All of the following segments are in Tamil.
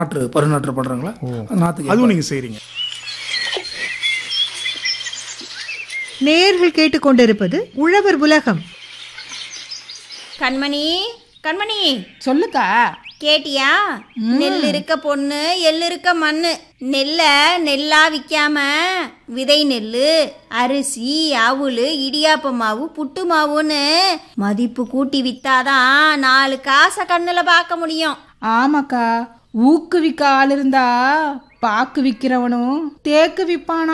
நாற்று பருநாற்று பண்றாங்களா அந்த நாற்றுக்கு அதுவும் நீங்க செய்றீங்க நேயர்கள் கேட்டுக்கொண்டிருப்பது உழவர் உலகம் கண்மணி கண்மணி சொல்லுக்கா கேட்டியா நெல் இருக்க பொண்ணு எள் இருக்க மண்ணு நெல்லை நெல்லா விற்காம விதை நெல் அரிசி அவுள் இடியாப்ப மாவு புட்டு மாவுன்னு மதிப்பு கூட்டி வித்தாதான் நாலு காசை கண்ணுல பார்க்க முடியும் ஆமாக்கா ஊக்குவிக்க ஆள் இருந்தா பாக்கு விக்கிறவனும் தேக்கு விப்பானா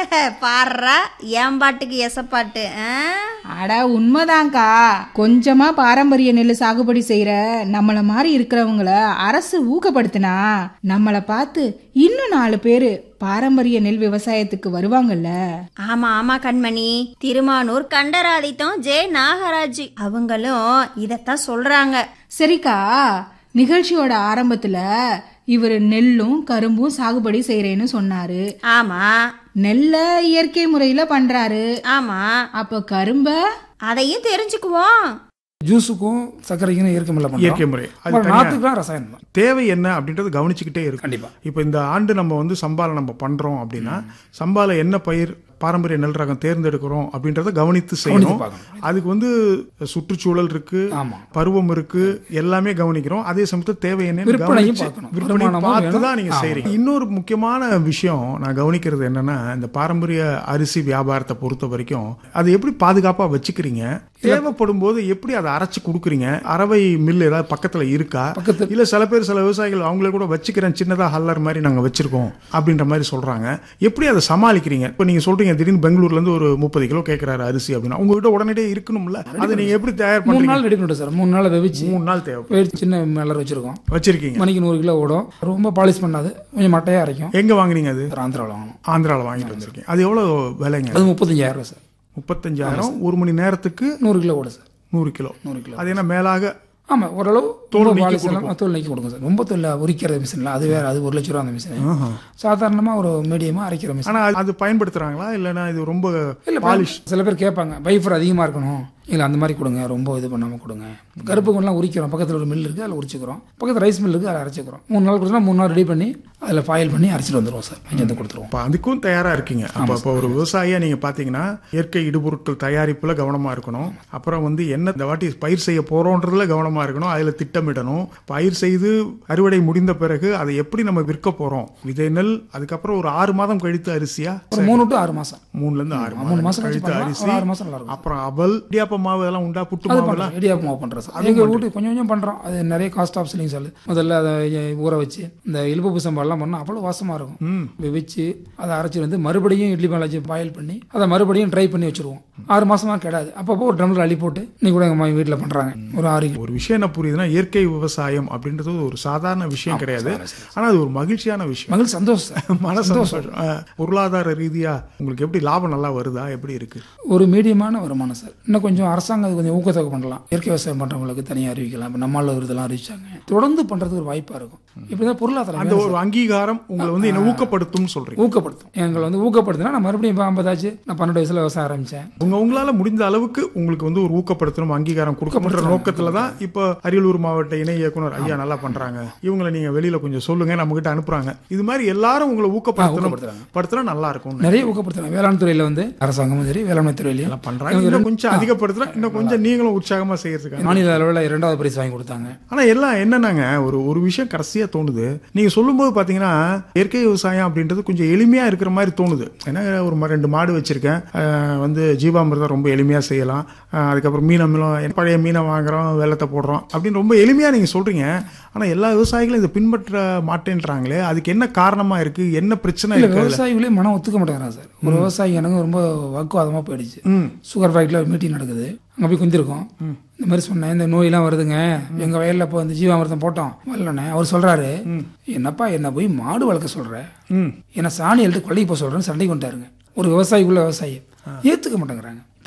பாடுறா என் பாட்டுக்கு எசப்பாட்டு ஆ? அட உண்மைதான்க்கா கொஞ்சமா பாரம்பரிய நெல் சாகுபடி செய்யற நம்மள மாதிரி இருக்கிறவங்கள அரசு ஊக்கப்படுத்தினா நம்மளை பார்த்து இன்னும் நாலு பேரு பாரம்பரிய நெல் விவசாயத்துக்கு வருவாங்கல்ல ஆமா ஆமா கண்மணி திருமானூர் கண்டராதித்தம் ஜே நாகராஜ் அவங்களும் இதத்தான் சொல்றாங்க சரிக்கா நிகழ்ச்சியோட ஆரம்பத்துல இவர் நெல்லும் கரும்பும் சாகுபடி செய்யறேன்னு சொன்னாரு ஆமா நெல்லை இயற்கை முறையில பண்றாரு ஆமா அப்ப கரும்ப அதையும் தெரிஞ்சுக்குவோம் ஜூஸுக்கும் சர்க்கரைக்கும் இயற்கை முறையில் பண்றோம் இயற்கை முறை அது அப்புறம் தனியா- நாற்றுக்குலாம் ரசாயனம் தான் தேவை என்ன அப்படின்றத கவனிச்சுக்கிட்டே இருக்கு கண்டிப்பா இப்போ இந்த ஆண்டு நம்ம வந்து சம்பாலை நம்ம பண்றோம் அப்படின்னா சம்பாலை என்ன பயிர் பாரம்பரிய நெல் ரகம் தேர்ந்தெடுக்கிறோம் அப்படின்றத கவனித்து செய்யணும் பார்க்கணும். அதுக்கு வந்து சுற்றுச்சூழல் இருக்கு ஆமா பருவம் இருக்கு எல்லாமே கவனிக்கிறோம் அதே சமயத்தில் தேவை என்னன்னு விற்பனையும் கவனிச்சு, பார்க்கணும். விற்பனை வருமானமும் பார்த்து வேணும். தான் நீங்க ஆமா. செய்றீங்க இன்னொரு முக்கியமான விஷயம் நான் கவனிக்கிறது என்னன்னா இந்த பாரம்பரிய அரிசி வியாபாரத்தை பொறுத்த வரைக்கும் அதை எப்படி பாதுகாப்பா வச்சுக்கிறீங்க தேவைப்படும் போது எப்படி அதை அரைச்சு கொடுக்குறீங்க அரவை மில் ஏதாவது பக்கத்துல இருக்கா பக்கத்து- இல்ல சில பேர் சில விவசாயிகள் அவங்களே கூட வச்சுக்கிறேன் சின்னதா ஹல்லர் மாதிரி நாங்க வச்சிருக்கோம் அப்படின்ற மாதிரி சொல்றாங்க எப்படி அதை சமாளிக்கிறீங்க இப்போ நீங்க சொல்றீங்க திடீர்னு பெங்களூர்ல இருந்து ஒரு முப்பது கிலோ கேட்கறாரு அரிசி அப்படின்னா உங்ககிட்ட உடனடியே இருக்கணும்ல அதை நீங்க எப்படி தயார் மூணு பண்றீங்க நாள் ரெடி பண்ணிட்டோம் சார் மூணு நாள் வெவிச்சு மூணு நாள் தேவை போய் சின்ன மில்லர் வச்சிருக்கோம் வச்சிருக்கீங்க மணிக்கு நூறு கிலோ ஓடும் ரொம்ப பாலிஷ் பண்ணாது கொஞ்சம் மட்டையா அரைக்கும் எங்க வாங்குனீங்க அது ஒரு ஆந்திராவில் வாங்கணும் ஆந்திரால வாங்கிட்டு வந்திருக்கீங்க அது எவ்வளவு விலைங்க அது முப்பத்தஞ்சாயிரம் ரூபாய் சார் முப்பத்தஞ்சாயிரம் ஒரு மணி நேரத்துக்கு நூறு கிலோ ஓடும் சார் நூறு கிலோ நூறு கிலோ அது என்ன மேலாக ஆமா ஓரளவு தோல் ரொம்ப நீக்கி பாலிஷ் எல்லாம் தோல் நீக்கி கொடுங்க சார் ரொம்ப தோல் உரிக்கிற மிஷின்ல அது வேற அது ஒரு லட்ச ரூபா அந்த மிஷின் சாதாரணமா ஒரு மீடியமா அரைக்கிற மிஷின் ஆனா அது- அது பயன்படுத்துறாங்களா இல்லைன்னா இது ரொம்ப இல்ல பாலிஷ் சில பேர் கேட்பாங்க பைஃபர் அதிகமா இருக்கணும் இல்ல அந்த மாதிரி கொடுங்க ரொம்ப இது பண்ணாம கொடுங்க கருப்பு கொண்டெல்லாம் உரிக்கிறோம் பக்கத்துல ஒரு மில் இருக்கு அதில் உரிச்சுக்கிறோம் பக்கத்துல ரைஸ் மில் இருக்கு அதில் அரைச்சிக்கிறோம் மூணு நாள் கொடுத்தா மூணு நாள் ரெடி பண்ணி அதில் ஃபாயில் பண்ணி அரைச்சிட்டு வந்துருவோம் சார் கொஞ்சம் வந்து கொடுத்துருவோம் அப்ப அதுக்கும் தயாரா இருக்கீங்க அப்ப அப்ப ஒரு விவசாயியா நீங்க பாத்தீங்கன்னா இயற்கை இடுபொருட்கள் தயாரிப்புல கவனமா இருக்கணும் அப்புறம் வந்து என்ன இந்த வாட்டி பயிர் செய்ய போறோன்றதுல கவனமா இருக்கணும் அதுல திட்டமிடணும் பயிர் செய்து அறுவடை முடிந்த பிறகு அதை எப்படி நம்ம விற்க போறோம் விதை நெல் அதுக்கப்புறம் ஒரு ஆறு மாதம் கழித்து அரிசியா ஒரு மூணு டு ஆறு மாசம் மூணுல இருந்து ஆறு மூணு மாசம் கழிச்சு கழித்து பண்ணலாம். அரிசி ஒரு ஆறு மாசம் நல்லா இருக்கும் அப்புறம் அவல் இடியாப்ப மாவு அதெல்லாம் உண்டா புட்டு அது மாவு பண்ணுறோம் இடியாப்பு மாவு பண்ணுறோம் சார் எங்கள் வீட்டு கொஞ்சம் கொஞ்சம் பண்ணுறோம் அது நிறைய காஸ்ட் ஆஃப் செல்லிங் சார் முதல்ல அதை எ- ஊற வச்சு இந்த இலுப்பு சம்பாலாம் பண்ணால் அவ்வளோ வாசமாக இருக்கும் வெவிச்சு அதை அரைச்சி வந்து மறுபடியும் இட்லி மேலே வச்சு பாயில் பண்ணி அதை மறுபடியும் ட்ரை பண்ணி வச்சிருவோம் ஆறு மாசமா கிடாது அப்பப்போ ஒரு ட்ரம்ல அள்ளி போட்டு இன்னைக்கு கூட எங்கள் வீட்டில் பண்ணுறாங்க ஒரு ஆறு கிலோ ஒரு விஷயம் என்ன புரியுதுன்னா இயற்கை விவசாயம் அப்படின்றது ஒரு சாதாரண விஷயம் கிடையாது ஆனா அது ஒரு மகிழ்ச்சியான விஷயம் மகிழ் சந்தோஷம் சார் மன சந்தோஷம் அஹ், பொருளாதார ரீதியா உங்களுக்கு எப்படி லாபம் நல்லா வருதா எப்படி இருக்கு ஒரு மீடியமான வருமானம் சார் இன்னும் கொஞ்சம் அரசாங்கம் அது கொஞ்சம் ஊக்கத்தொகை பண்ணலாம் இயற்கை விவசாயம் பண்றவங்களுக்கு தனியாக அறிவிக்கலாம் இப்போ நம்மளால் ஒரு இதெல்லாம் அறிவிச்சாங்க தொடர்ந்து பண்றதுக்கு ஒரு வாய்ப்பா இருக்கும் இப்படிதான் பொருளாதாரம் அந்த ஒரு அங்கீகாரம் உங்களை வந்து என்ன ஊக்கப்படுத்தும்னு சொல்றீங்க ஊக்கப்படுத்தும் எங்களை வந்து ஊக்கப்படுத்தினா நான் மறுபடியும் இப்போ ஐம்பதாச்சு நான் பன்னெண்டு வயசுல விவசாயம் ஆரம்பிச்சேன் உங்க உங்களால முடிந்த அளவுக்கு உங்களுக்கு வந்து ஒரு ஊக்கப்படுத்தணும் அங்கீகாரம் கொடுக்கப்படுற நோக்கத்துல தான் இப்போ அரியலூர் மாவட்ட இணை இயக்குனர் ஐயா நல்லா பண்றாங்க இவங்களை நீங்க வெளியில கொஞ்சம் சொல்லுங்க நம்ம கிட்ட அனுப்புறாங்க இது மாதிரி எல்லாரும் உங்களை ஊக்கப்படுத்தணும் ஊக்கப்படுத்துறாங்க. படுத்தினா நல்லா இருக்கும் நிறைய ஊக்கப்படுத்துறாங்க வேளாண் துறையில வந்து அரசாங்கமும் சரி வேளாண்மை துறையிலையும் பண்றாங்க இன்னும் கொஞ்சம் அதிகப்படுத்தினா இன்னும் கொஞ்சம் நீங்களும் உற்சாகமா செய்யறதுக்காக மாநில அளவில் இரண்டாவது பரிசு வாங்கி கொடுத்தாங்க ஆனா எல்லாம் என்னன்னாங்க ஒரு ஒரு விஷயம் கடைசியா தோணுது நீங்க சொல்லும்போது பாத்தீங்கன்னா இயற்கை விவசாயம் அப்படின்றது கொஞ்சம் எளிமையா இருக்கிற மாதிரி தோணுது ஏன்னா ஒரு ம- ரெண்டு மாடு வச்சிருக்கேன் அஹ் வந்து ஜீவாமிர்தம் ரொம்ப எளிமையா செய்யலாம் அஹ் அதுக்கப்புறம் மீன் அமிலம் பழைய மீனை வாங்குறோம் வெள்ளத்தை போடுறோம் அப்படின்னு ரொம்ப எளிமையா நீங்க சொல்றீங்க ஆனா எல்லா விவசாயிகளும் இதை பின்பற்ற மாட்டேன்றாங்களே அதுக்கு என்ன காரணமா இருக்கு என்ன பிரச்சனை இல்ல இருக்கு அதுல? விவசாயிகளே மனம் ஒத்துக்க மாட்டேங்கிறாங்க சார் ஒரு விவசாயி எனக்கு ரொம்ப வாக்குவாதமா போயிடுச்சு ம் சுகர் ஃபேக்டரியில் ஒரு மீட்டிங் நடக்குது அங்கே போய் குந்திருக்கோம் இந்த மாதிரி சொன்னேன் இந்த நோயெல்லாம் வருதுங்க எங்க வயல்ல இப்போ வந்து ஜீவாமிர்தம் போட்டோம் வரலண்ணே அவர் சொல்றாரு என்னப்பா என்ன போய் மாடு வளர்க்க சொல்ற ம் என்ன சாணி எழுத்து கொள்ளைக்கு போக சொல்றேன்னு சண்டைக்கு வந்துட்டாருங்க ஒரு விவசாயிக்குள்ள விவசாயி ஏத்துக்க மாட்டேங்கிறாங்க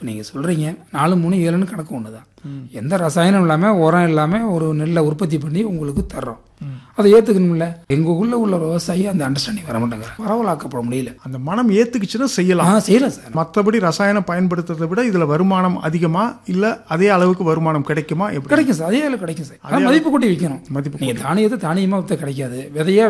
இப்போ நீங்கள் சொல்கிறீங்க நாலு மூணு ஏழுன்னு கணக்கு ஒன்று தான் எந்த ரசாயனம் இல்லாமல் உரம் இல்லாமல் ஒரு நெல்லை உற்பத்தி பண்ணி உங்களுக்கு தர்றோம் அதை ஏற்றுக்கணும்ல எங்களுக்குள்ள உள்ள விவசாயி அந்த அண்டர்ஸ்டாண்டிங் வர மாட்டேங்கிறாங்க பரவலாக்கப்பட முடியல அந்த மனம் ஏத்துக்குச்சுன்னா ஆ செய்யலாம் செய்யலாம் சார் மற்றபடி ரசாயனம் பயன்படுத்துறதை விட இதுல வருமானம் அதிகமா இல்ல அதே அளவுக்கு வருமானம் கிடைக்குமா எப்படி கிடைக்கும் சார் அதே வேலை கிடைக்கும் சார் ஆனால் மதிப்பு கூட்டி விற்கணும் மதிப்பு நீங்கள் தானியத்தை தானியமாக விற்ற கிடைக்காது விதையா